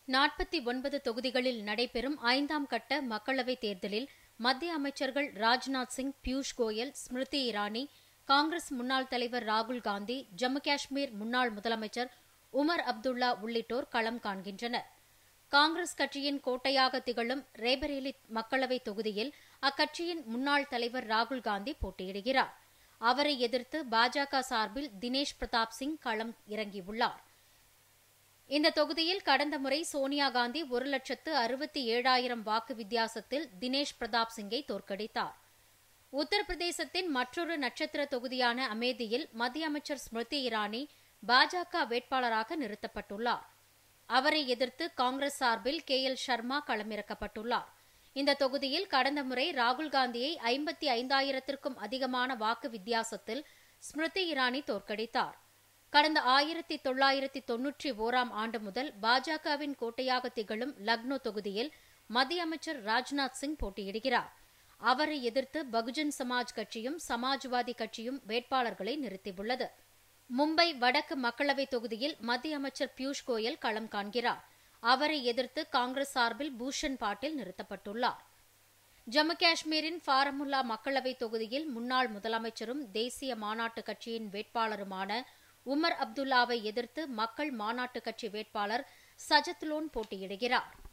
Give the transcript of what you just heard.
நாற்பத்தி ஒன்பது தொகுதிகளில் நடைபெறும் ஐந்தாம் கட்ட மக்களவைத் தேர்தலில் மத்திய அமைச்சர்கள் ராஜ்நாத் சிங் பியூஷ் கோயல் ஸ்மிருதி இரானி காங்கிரஸ் முன்னாள் தலைவர் ராகுல் காந்தி ஜம்மு காஷ்மீர் முன்னாள் முதலமைச்சர் உமர் அப்துல்லா உள்ளிட்டோர் களம் காண்கின்றனர் காங்கிரஸ் கட்சியின் கோட்டையாக திகழும் ரேபரேலி மக்களவைத் தொகுதியில் அக்கட்சியின் முன்னாள் தலைவர் ராகுல் காந்தி போட்டியிடுகிறார் அவரை எதிர்த்து பாஜக சார்பில் தினேஷ் பிரதாப் சிங் களம் இறங்கியுள்ளார் இந்த தொகுதியில் கடந்த முறை சோனியா காந்தி ஒரு லட்சத்து அறுபத்தி ஏழாயிரம் வாக்கு வித்தியாசத்தில் தினேஷ் பிரதாப் சிங்கை தோற்கடித்தார் உத்தரப்பிரதேசத்தின் மற்றொரு நட்சத்திர தொகுதியான அமேதியில் மத்திய அமைச்சர் ஸ்மிருதி இரானி பாஜக வேட்பாளராக நிறுத்தப்பட்டுள்ளார் அவரை எதிர்த்து காங்கிரஸ் சார்பில் கே எல் சர்மா களமிறக்கப்பட்டுள்ளார் இந்த தொகுதியில் கடந்த முறை ராகுல் காந்தியை ஐம்பத்தி ஐந்தாயிரத்திற்கும் அதிகமான வாக்கு வித்தியாசத்தில் ஸ்மிருதி இரானி தோற்கடித்தார் கடந்த ஆயிரத்தி தொள்ளாயிரத்தி தொன்னூற்றி ஓராம் ஆண்டு முதல் பாஜகவின் கோட்டையாக திகழும் லக்னோ தொகுதியில் மத்திய அமைச்சர் ராஜ்நாத் சிங் போட்டியிடுகிறார் அவரை எதிர்த்து பகுஜன் சமாஜ் கட்சியும் சமாஜ்வாதி கட்சியும் வேட்பாளர்களை நிறுத்தியுள்ளது மும்பை வடக்கு மக்களவைத் தொகுதியில் மத்திய அமைச்சர் பியூஷ் கோயல் களம் காண்கிறார் அவரை எதிர்த்து காங்கிரஸ் சார்பில் பூஷன் பாட்டில் நிறுத்தப்பட்டுள்ளார் ஜம்மு காஷ்மீரின் ஃபாரமுல்லா மக்களவைத் தொகுதியில் முன்னாள் முதலமைச்சரும் தேசிய மாநாட்டு கட்சியின் வேட்பாளருமான உமர் அப்துல்லாவை எதிர்த்து மக்கள் மாநாட்டு கட்சி வேட்பாளர் சஜத்லோன் போட்டியிடுகிறார்